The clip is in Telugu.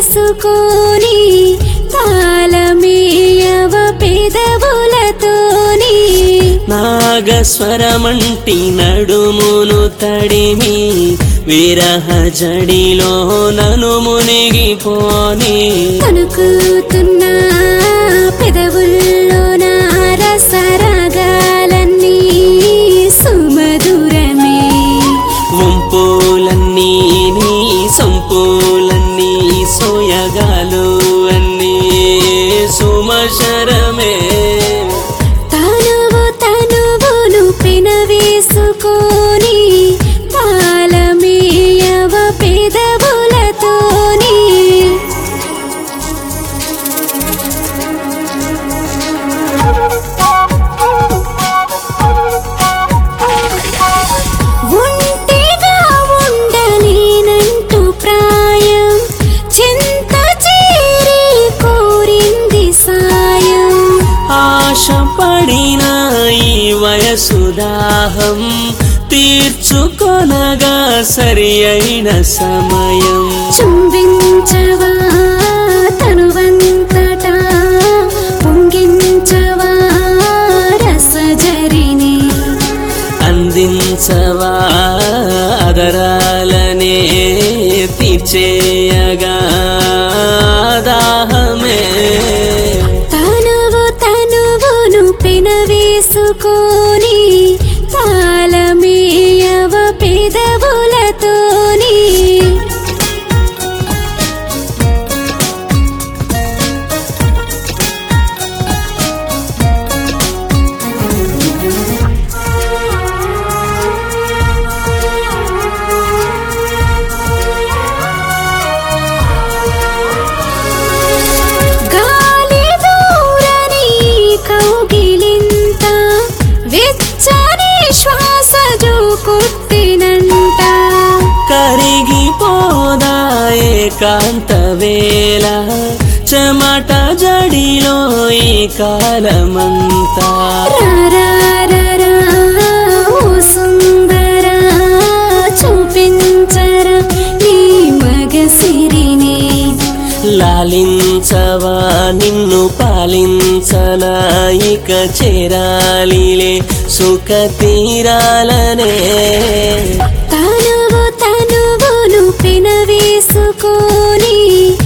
వేసుకొని తాళమేయవ పెదవులతోని నాగస్వరమంటి నడుమును తడిమి విరహ జడిలో నను మునిగిపోని తణుకుతున్న పెదవుల్లో నా రసరాగాలన్నీ సుమధురమే వంపులన్నీ నీ సంపులన్నీ సోయగాలు అన్నీ సుమశరమే తనువు తనువును పెనవేసుకొని తాళమేయవ పెదవులతోని ఒంటిగా ఉండలేనంటూ ప్రాయం చింత చేరి కోరింది సాయం ఆశపడిన ఈ వయసు దాహం తీర్చుకొనగా సరి అయిన సమయం చుంబించవా తనువంతటా పొంగించవా రసజరిని అందించవా అదరాలనే తీర్చేయగా దాహమే తనువు తనువును పెనవేసుకొని తాళమేయవ పెదవులతోని గాలి దూరని కౌగిలింత వెచ్చని శ్వాస జో కొట్టినంట కరిగిపోదా ఏకాంత వేళ చెమట జడిలో ఈ కాలమంతా రారారారా, ఓ సుందరా, చూపించరా నీ మగసిరిని లాలించవా నిన్ను పాలించలా ఇక చేరాలిలే సుఖ తీరాలనే తనువు తనువును పెనవేసుకొని